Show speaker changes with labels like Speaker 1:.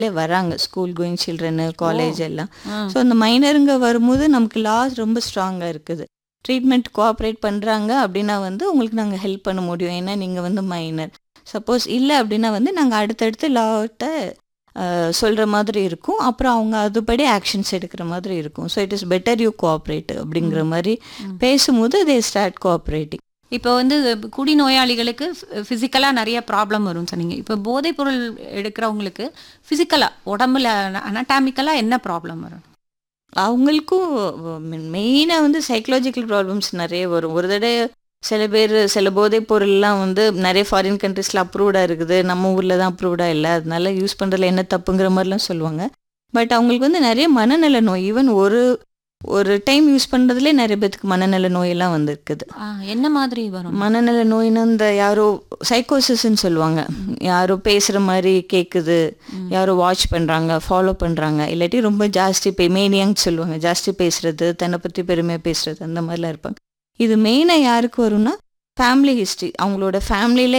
Speaker 1: வராங்க school going children college எல்லாம்
Speaker 2: ஆ.
Speaker 1: So அந்த மைனருங்க வரும்போது நமக்கு லாஸ் ரொம்ப ஸ்ட்ராங்காக இருக்குது ட்ரீட்மெண்ட் கோஆப்ரேட் பண்ணுறாங்க அப்படின்னா வந்து உங்களுக்கு நாங்கள் ஹெல்ப் பண்ண முடியும் ஏன்னா நீங்கள் வந்து மைனர் சப்போஸ் இல்லை அப்படின்னா வந்து நாங்கள் அடுத்தடுத்து லாட்ட சொல்கிற மாதிரி இருக்கும் அப்புறம் அவங்க அதுபடி ஆக்ஷன்ஸ் எடுக்கிற மாதிரி இருக்கும் so it is better you cooperate அப்படிங்கிற மாதிரி பேசும்போது தே ஸ்டார்ட் கோஆப்ரேட்டிங்
Speaker 2: இப்போ வந்து குடி நோயாளிகளுக்கு ஃபிசிக்கலாக நிறைய ப்ராப்ளம் வரும் சொன்னீங்க இப்போ போதைப் பொருள் எடுக்கிறவங்களுக்கு ஃபிசிக்கலாக உடம்புல அனட்டாமிக்கலாக என்ன ப்ராப்ளம் வரும்
Speaker 1: அவங்களுக்கும் மெயினாக வந்து சைக்கலாஜிக்கல் ப்ராப்ளம்ஸ் நிறைய வரும் ஒரு தடவை சில பேர் சில போதைப் பொருள்லாம் வந்து நிறைய ஃபாரின் கண்ட்ரீஸில் அப்ரூவ்டாக இருக்குது நம்ம ஊரில் தான் அப்ரூவ்டாக இல்லை அதனால யூஸ் பண்ணுறதுல என்ன தப்புங்கிற மாதிரிலாம் சொல்லுவாங்க பட் அவங்களுக்கு வந்து நிறைய மனநல நோய் ஈவன் ஒரு ஒரு டைம் யூஸ் பண்ணுறதுலே நிறைய பேத்துக்கு மனநல நோயெல்லாம் வந்திருக்குது
Speaker 2: ஆ, என்ன மாதிரி வரும்
Speaker 1: மனநல நோயின்னு இந்த யாரோ சைக்கோசிஸ்ன்னு சொல்லுவாங்க யாரோ பேசுகிற மாதிரி கேட்குது யாரோ வாட்ச் பண்ணுறாங்க ஃபாலோ பண்ணுறாங்க இல்லாட்டி ரொம்ப ஜாஸ்தி பே மேனியான்னு சொல்லுவாங்க ஜாஸ்தி பேசுறது தன்னை பற்றி பெருமையாக பேசுறது அந்த மாதிரிலாம் இருப்பாங்க இது மெயினாக யாருக்கு வரும்னா ஃபேமிலி ஹிஸ்ட்ரி அவங்களோட ஃபேமிலியில்